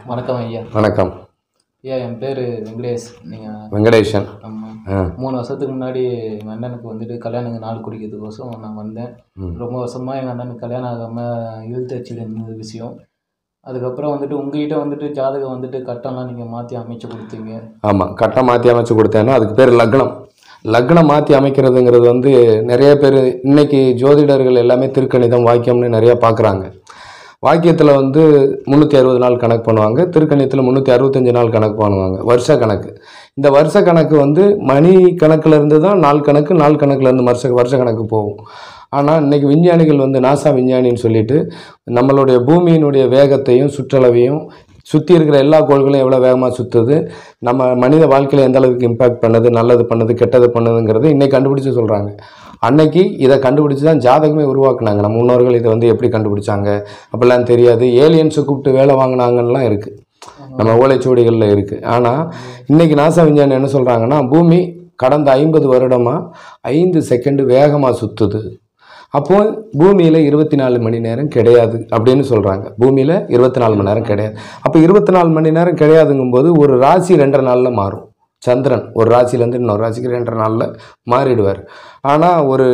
வணக்கம் ஐயா வணக்கம் ஐயா என் பேர் வெங்கடேஷ் நீங்கள் வெங்கடேஷன் நம்ம ஆ மூணு வருஷத்துக்கு முன்னாடி எங்கள் அண்ணனுக்கு வந்துட்டு கல்யாணத்துக்கு நாள் குறிக்கிறதுக்கோசம் நான் வந்தேன் ம். ரொம்ப வருஷமாக எங்கள் அண்ணனுக்கு கல்யாணம் ஆகாமல் இழுத்தச்சில் இருந்தது விஷயம் அதுக்கப்புறம் வந்துட்டு உங்ககிட்ட வந்துட்டு ஜாதகம் வந்துட்டு கட்டம்லாம் நீங்கள் மாற்றி அமைச்சு கொடுத்தீங்க ஆமாம் கட்டம் மாற்றி அமைச்சு கொடுத்தேன்னா அதுக்கு பேர் லக்னம் லக்னம் மாற்றி அமைக்கிறதுங்கிறது வந்து நிறைய பேர் இன்னைக்கு ஜோதிடர்கள் எல்லாமே திருக்கணிதம் வாக்கியம்னு நிறைய பார்க்குறாங்க வாக்கியத்தில் வந்து முந்நூற்றி அறுபது நாள் கணக்கு பண்ணுவாங்க திருக்கணிதத்தில் முந்நூற்றி அறுபத்தஞ்சு நாள் கணக்கு பண்ணுவாங்க வருஷ கணக்கு இந்த வருஷ கணக்கு வந்து மணி கணக்குல இருந்து தான் நாள் கணக்கு நாள் கணக்குல இருந்து வருஷ வருஷ கணக்கு போகும் ஆனால் இன்னைக்கு விஞ்ஞானிகள் வந்து நாசா விஞ்ஞானின்னு சொல்லிட்டு நம்மளுடைய பூமியினுடைய வேகத்தையும் சுற்றளவையும் சுற்றி இருக்கிற எல்லா கோள்களும் எவ்வளோ வேகமாக சுற்றுது நம்ம மனித வாழ்க்கையில் எந்த அளவுக்கு இம்பேக்ட் பண்ணுது நல்லது பண்ணுது கெட்டது பண்ணுதுங்கிறது இன்னைக்கு கண்டுபிடிச்சு சொல்கிறாங்க அன்னைக்கு இதை கண்டுபிடிச்சு தான் ஜாதகமே உருவாக்குனாங்க நம்ம முன்னோர்கள் இதை வந்து எப்படி கண்டுபிடிச்சாங்க அப்படிலாம் தெரியாது ஏலியன்ஸை கூப்பிட்டு வேலை வாங்கினாங்கலாம் இருக்குது நம்ம ஓலைச்சுவடிகளில் இருக்குது ஆனால் இன்னைக்கு நாசா விஞ்ஞானி என்ன சொல்கிறாங்கன்னா பூமி கடந்த ஐம்பது வருடமாக ஐந்து செகண்டு வேகமாக சுற்றுது அப்போ பூமியில் இருபத்தி நாலு மணி நேரம் கிடையாது அப்படின்னு சொல்கிறாங்க பூமியில் இருபத்தி நாலு மணி நேரம் கிடையாது அப்போ இருபத்தி நாலு மணி நேரம் கிடையாதுங்கும்போது ஒரு ராசி ரெண்டரை நாளில் மாறும் சந்திரன் ஒரு ராசியிலேருந்து இன்னொரு ராசிக்கு ரெண்டரை நாளில் மாறிடுவார் ஆனால் ஒரு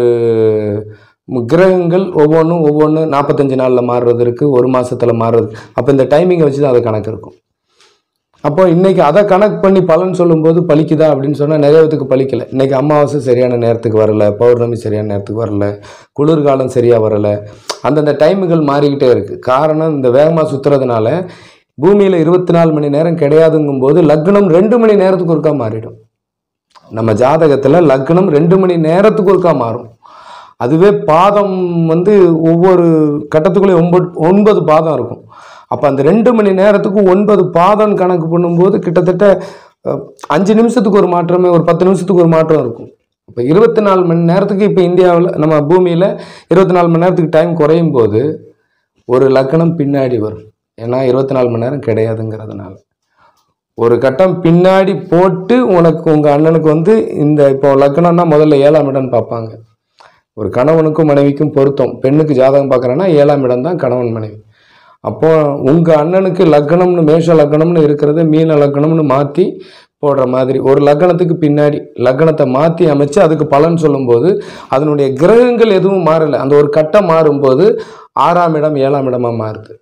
மு- கிரகங்கள் ஒவ்வொன்றும் ஒவ்வொன்று நாற்பத்தஞ்சு நாளில் மாறுறது இருக்குது ஒரு மாசத்துல மாறுறது அப்போ இந்த டைமிங்கை வச்சு தான் அது கணக்கு இருக்கும் அப்போ இன்னைக்கு அதை கணக்கு பண்ணி பலன் சொல்லும்போது பலிக்குதா அப்படின்னு சொன்னால் நிறைய பேத்துக்கு பலிக்கல இன்னைக்கு அமாவாசை சரியான நேரத்துக்கு வரல பௌர்ணமி சரியான நேரத்துக்கு வரல குளிர்காலம் சரியாக வரல அந்தந்த டைமுகள் மாறிக்கிட்டே இருக்குது காரணம் இந்த வேகமாக சுற்றுறதுனால பூமியில் இருபத்தி நாலு மணி நேரம் கிடையாதுங்கும்போது லக்னம் ரெண்டு மணி நேரத்துக்கு ஒருக்கா மாறிடும் நம்ம ஜாதகத்தில் லக்னம் ரெண்டு மணி நேரத்துக்கு ஒருக்கா மாறும் அதுவே பாதம் வந்து ஒவ்வொரு கட்டத்துக்குள்ளேயும் ஒன்பது ஒன்பது பாதம் இருக்கும் அப்போ அந்த ரெண்டு மணி நேரத்துக்கு ஒன்பது பாதம் கணக்கு பண்ணும்போது கிட்டத்தட்ட அஹ், அஞ்சு நிமிஷத்துக்கு ஒரு மாற்றமே ஒரு பத்து நிமிஷத்துக்கு ஒரு மாற்றம் இருக்கும் இப்போ இருபத்தி நாலு மணி நேரத்துக்கு இப்போ இந்தியாவில் நம்ம பூமியில் இருபத்தி நாலு மணி நேரத்துக்கு டைம் குறையும் போது ஒரு லக்கணம் பின்னாடி வரும் ஏன்னா இருபத்தி நாலு மணி நேரம் கிடையாதுங்கிறதுனால ஒரு கட்டம் பின்னாடி போட்டு உனக்கு உங்கள் அண்ணனுக்கு வந்து இந்த இப்போ லக்னம்னா முதல்ல ஏழாம் இடம்னு பார்ப்பாங்க ஒரு கணவனுக்கும் மனைவிக்கும் பொருத்தம் பெண்ணுக்கு ஜாதகம் பார்க்குறேன்னா ஏழாம் இடம் தான் கணவன் மனைவி அப்போ உங்கள் அண்ணனுக்கு லக்னம்னு மேஷ லக்னம்னு இருக்கிறத மீன லக்னம்னு மாற்றி போடுற மாதிரி ஒரு லக்னத்துக்கு பின்னாடி லக்னத்தை மாற்றி அமைச்சு அதுக்கு பலன் சொல்லும்போது அதனுடைய கிரகங்கள் எதுவும் மாறலை அந்த ஒரு கட்டம் மாறும்போது ஆறாம் இடம் ஏழாம் இடமா மாறுது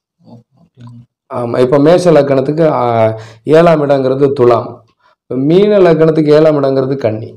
ஆமாம் இப்போ மேஷ லக்கணத்துக்கு ஆ, ஏழாம் இடங்கிறது துலாம் இப்போ மீன லக்கணத்துக்கு ஏழாம் இடங்கிறது கன்னி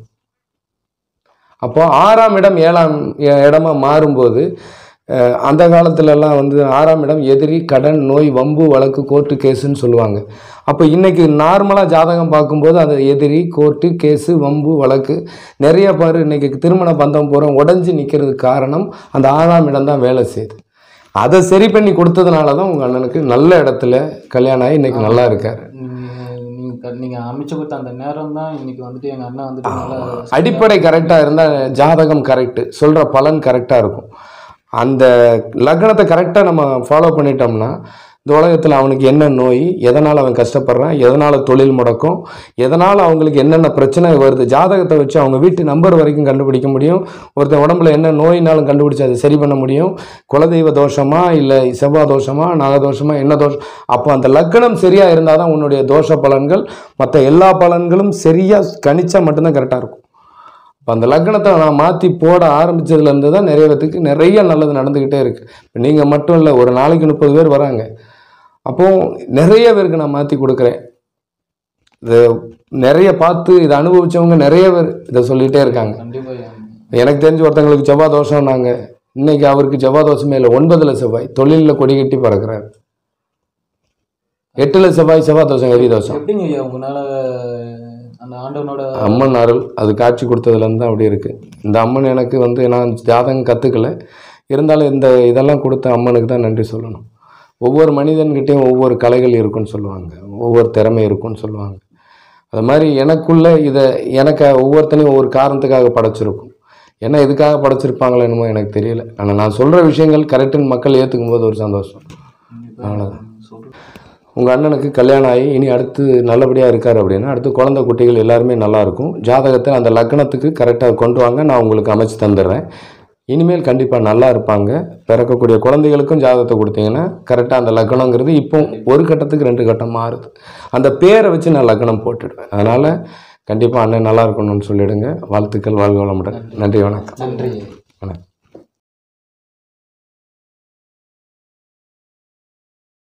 அப்போ ஆறாம் இடம் ஏழாம் இ- இடமா மாறும்போது அஹ், அந்த காலத்துலலாம் வந்து ஆறாம் இடம் எதிரி கடன் நோய் வம்பு வழக்கு கோர்ட்டு கேஸுன்னு சொல்லுவாங்க அப்போ இன்னைக்கு நார்மலாக ஜாதகம் பார்க்கும்போது அது எதிரி கோர்ட்டு கேஸு வம்பு வழக்கு நிறைய பாரு இன்னைக்கு திருமண பந்தம் பூரா உடஞ்சி நிற்கிறதுக்கு காரணம் அந்த ஆறாம் இடம் தான் வேலை செய்யுது அதை சரி பண்ணி கொடுத்ததுனால தான் உங்கள் அண்ணனுக்கு நல்ல இடத்துல கல்யாணம் ஆகி இன்னைக்கு நல்லா இருக்காரு நீங்கள் நீங்கள் அமைச்சு கொடுத்த அந்த நேரம் தான் இன்னைக்கு வந்துட்டு எங்கள் அண்ணன் வந்துட்டு நல்லா அடிப்படை கரெக்டாக இருந்தால் ஜாதகம் கரெக்டு சொல்கிற பலன் கரெக்டாக இருக்கும் அந்த லக்னத்தை கரெக்டாக நம்ம ஃபாலோ பண்ணிட்டோம்னா இந்த உலகத்தில் அவனுக்கு என்ன நோய் எதனால் அவன் கஷ்டப்படுறான் எதனால் தொழில் முடக்கும் எதனால் அவங்களுக்கு என்னென்ன பிரச்சனை வருது ஜாதகத்தை வச்சு அவங்க வீட்டு நம்பர் வரைக்கும் கண்டுபிடிக்க முடியும் ஒருத்தன் உடம்புல என்ன நோயினாலும் கண்டுபிடிச்சு அதை சரி பண்ண முடியும் குலதெய்வ தோஷமா இல்லை செவ்வாய் தோஷமா நாகதோஷமா என்ன தோஷம் அப்போ அந்த லக்னம் சரியாக இருந்தால் தான் உன்னுடைய தோஷ பலன்கள் மற்ற எல்லா பலன்களும் சரியாக கணிச்சா மட்டும்தான் கரெக்டாக இருக்கும் இப்போ அந்த லக்னத்தை நான் மாற்றி போட ஆரம்பிச்சதுலேருந்து தான் நிறைய பேத்துக்கு நிறைய நல்லது நடந்துக்கிட்டே இருக்குது இப்போ நீங்கள் மட்டும் இல்லை ஒரு நாளைக்கு முப்பது பேர் வராங்க அப்போ நிறைய பேருக்கு நான் மாற்றி கொடுக்குறேன் இது நிறைய பார்த்து இதை அனுபவிச்சவங்க நிறைய பேர் இதை சொல்லிகிட்டே இருக்காங்க கண்டிப்பாக எனக்கு தெரிஞ்ச ஒருத்தங்களுக்கு செவ்வாய் தோஷம் நாங்கள் இன்னைக்கு அவருக்கு செவ்வாய் தோஷமே இல்லை ஒன்பதுல செவ்வாய் தொழிலில் கொடி கட்டி பறக்கிறார் எட்டுல செவ்வாய் செவ்வாய் தோஷம் எரி தோஷம் எப்படிங்க ஐயா உங்களால் அந்த ஆண்டவனோட அம்மன் அருள் அது காட்சி கொடுத்ததுலேருந்து தான் அப்படி இருக்குது இந்த அம்மன் எனக்கு வந்து நான் ஜாதகம் கற்றுக்கல இருந்தாலும் இந்த இதெல்லாம் கொடுத்த அம்மனுக்கு தான் நன்றி சொல்லணும் ஒவ்வொரு மனிதன்கிட்டையும் ஒவ்வொரு கலைகள் இருக்குன்னு சொல்லுவாங்க ஒவ்வொரு திறமை இருக்குன்னு சொல்லுவாங்க அது மாதிரி எனக்குள்ள இதை எனக்கு ஒவ்வொருத்தனையும் ஒவ்வொரு காரணத்துக்காக படைச்சிருக்கும் என்ன எதுக்காக படைச்சிருப்பாங்களோ என்னமோ எனக்கு தெரியல ஆனால் நான் சொல்கிற விஷயங்கள் கரெக்டுன்னு மக்கள் ஏற்றுக்கும் போது ஒரு சந்தோஷம் அவ்வளோதான் சொல்கிறேன் உங்கள் அண்ணனுக்கு கல்யாணம் ஆகி இனி அடுத்து நல்லபடியாக இருக்கார் அப்படின்னா அடுத்து குழந்தை குட்டிகள் எல்லாருமே நல்லா இருக்கும் ஜாதகத்தை அந்த லக்னத்துக்கு கரெக்டாக கொண்டு வாங்க நான் உங்களுக்கு அமைச்சு தந்துடுறேன் இனிமேல் கண்டிப்பாக நல்லா இருப்பாங்க பிறக்கக்கூடிய குழந்தைகளுக்கும் ஜாதகத்தை கொடுத்தீங்கன்னா கரெக்டாக அந்த லக்னங்கிறது இப்போ ஒரு கட்டத்துக்கு ரெண்டு கட்டம் மாறுது அந்த பேரை வச்சு நான் லக்னம் போட்டுடுவேன் அதனால் கண்டிப்பாக அண்ணன் நல்லா இருக்கணும்னு சொல்லிடுங்க வாழ்த்துக்கள் வாழ்க வளமுடன் நன்றி வணக்கம் நன்றி வணக்கம்